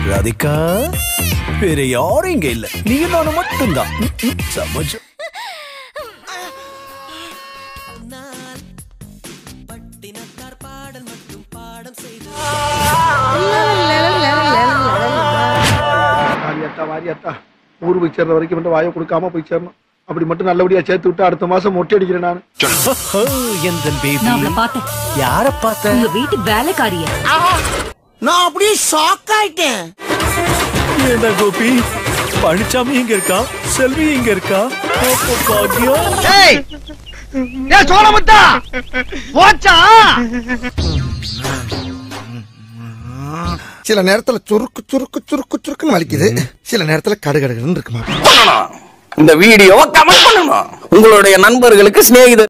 ராதிகா வேற யாரும் இங்க இல்ல நீ நானும் மட்டும்தான் ம், ம், சமஜம் வாரியாத்தா வாரியாத்தா ஊர் போய் சேர்ற வரைக்கும் மட்டும் வாயை கொடுக்காம போய் சேரணும் அப்படி மட்டும் நல்லபடியா சேர்த்து விட்டு அடுத்த மாசம் மொட்டை அடிக்கிறேன் நான் எந்த பேபி நான் அவளை பார்த்தேன் யார பார்த்த உங்க வீட்டு வேலைக்காரிய நான் அப்படியே ஷாக் ஆயிட்டேன் ஏண்டா கோபி பழனிசாமி இங்க இருக்கா செல்வி இங்க இருக்கா அப்ப பாக்கியம் ஏய் ஏ சோழமுத்தா போச்சா சில நேரத்துல சுருக்கு சுருக்கு சுருக்கு சுருக்குன்னு வலிக்குது சில நேரத்துல கடுகடுன்னு இருக்குமா பண்ணணும் இந்த வீடியோவை கமெண்ட் பண்ணணும் உங்களுடைய நண்பர்களுக்கு சிநேகிதர்